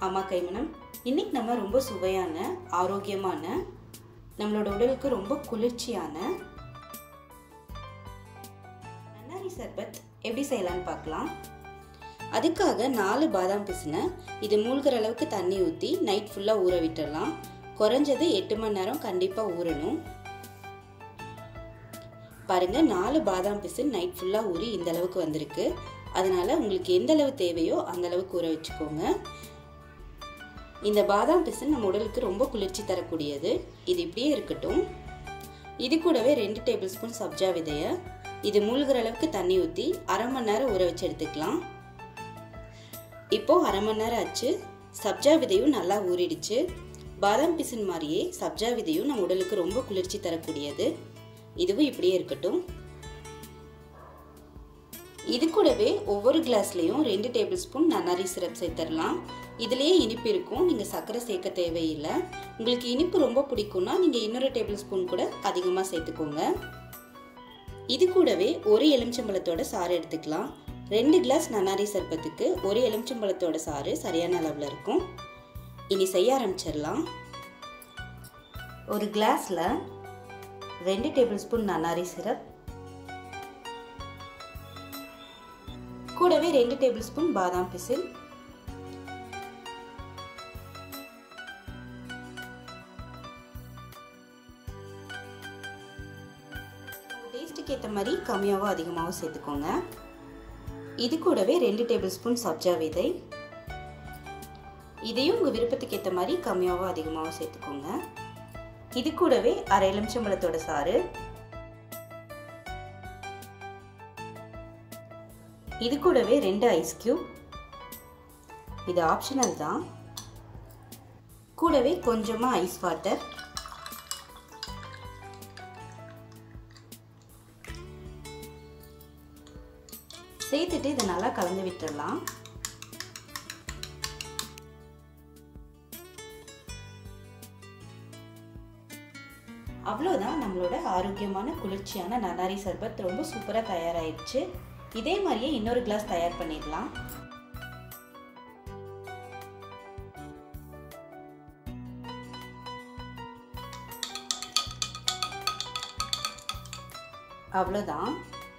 அம்மா கைமணம் இன்னைக்கு நம்ம ரொம்ப சுவையான ஆரோக்கியமான நம்மளோட உடலுக்கு ரொம்ப குளிர்ச்சியான நன்னாரி சர்பத் எப்படி செய்யலாம்னு பார்க்கலாம் அதுக்காக நாலு பாதாம் பிசினை இது மூழ்கிற அளவுக்கு தண்ணி ஊற்றி நைட் ஃபுல்லாக ஊற விட்டுடலாம் குறைஞ்சது எட்டு மணி நேரம் கண்டிப்பாக ஊறணும் பாருங்க நாலு பாதாம் பிசின் நைட் ஃபுல்லாக ஊறி இந்த அளவுக்கு வந்திருக்கு அதனால உங்களுக்கு எந்த அளவு தேவையோ அந்த அளவுக்கு ஊற வச்சுக்கோங்க இந்த பாதாம் பிசின் நம்ம உடலுக்கு ரொம்ப குளிர்ச்சி தரக்கூடியது இது இப்படியே இருக்கட்டும் இது கூடவே ரெண்டு டேபிள் ஸ்பூன் சப்ஜா விதைய இது மூழ்கிற அளவுக்கு தண்ணி ஊற்றி அரை மணி நேரம் ஊற வச்சு எடுத்துக்கலாம் இப்போ அரை மணி நேரம் ஆச்சு சப்ஜா விதையும் நல்லா ஊறிடுச்சு பாதாம் பிசின் மாதிரியே சப்ஜா விதையும் நம்ம உடலுக்கு ரொம்ப குளிர்ச்சி தரக்கூடியது இதுவும் இப்படியே இருக்கட்டும் இது கூடவே ஒவ்வொரு கிளாஸ்லேயும் ரெண்டு டேபிள் ஸ்பூன் நன்னாரி சிரப் சேர்த்துடலாம் இதுலேயே இனிப்பு இருக்கும் நீங்கள் சர்க்கரை சேர்க்க தேவையில்லை உங்களுக்கு இனிப்பு ரொம்ப பிடிக்கும்னா நீங்கள் இன்னொரு டேபிள் ஸ்பூன் கூட அதிகமாக சேர்த்துக்கோங்க இது கூடவே ஒரு எலுமிச்சம்பழத்தோட சாறு எடுத்துக்கலாம் ரெண்டு கிளாஸ் நன்னாரி சர்பத்துக்கு ஒரு எலுமிச்சம்பழத்தோட சாறு சரியான அளவில் இருக்கும் இனி செய்ய ஆரம்பிச்சிடலாம் ஒரு கிளாஸில் ரெண்டு டேபிள் ஸ்பூன் நன்னாரி சிரப் கூடவே ரெண்டு டேபிள் ஸ்பூன் பாதாம் பிசில் டேஸ்ட்டுக்கு ஏற்ற மாதிரி கம்மியாகவோ அதிகமாகவோ சேர்த்துக்கோங்க இது கூடவே ரெண்டு டேபிள் ஸ்பூன் சப்ஜா விதை இதையும் உங்கள் விருப்பத்துக்கு ஏற்ற மாதிரி கம்மியாகவோ அதிகமாகவோ சேர்த்துக்கோங்க இது கூடவே அரை எலுமிச்சம்பழத்தோட சாறு இது கூடவே ரெண்டு ஐஸ் கியூப் இது ஆப்ஷனல் தான் கூடவே கொஞ்சமாக ஐஸ் வாட்டர் சேர்த்துட்டு இதை நல்லா கலந்து விட்டுடலாம் அவ்வளோதான் நம்மளோட ஆரோக்கியமான குளிர்ச்சியான நன்னாரி சர்பத் ரொம்ப சூப்பராக தயாராகிடுச்சு இதே மாதிரியே இன்னொரு கிளாஸ் தயார் பண்ணிடலாம் அவ்வளோதான்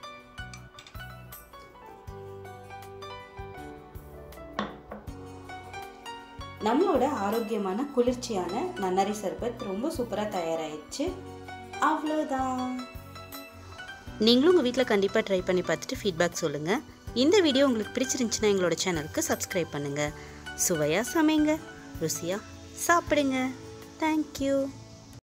நம்மளோட ஆரோக்கியமான குளிர்ச்சியான நன்னாரி சர்பத் ரொம்ப சூப்பராக தயாராகிடுச்சு அவ்வளோதான் நீங்களும் உங்கள் வீட்டில் கண்டிப்பாக ட்ரை பண்ணி பார்த்துட்டு ஃபீட்பேக் சொல்லுங்கள் இந்த வீடியோ உங்களுக்கு பிடிச்சிருந்துச்சுன்னா எங்களோட சேனலுக்கு சப்ஸ்கிரைப் பண்ணுங்கள் சுவையாக சமைங்க ருசியாக சாப்பிடுங்க தேங்க்யூ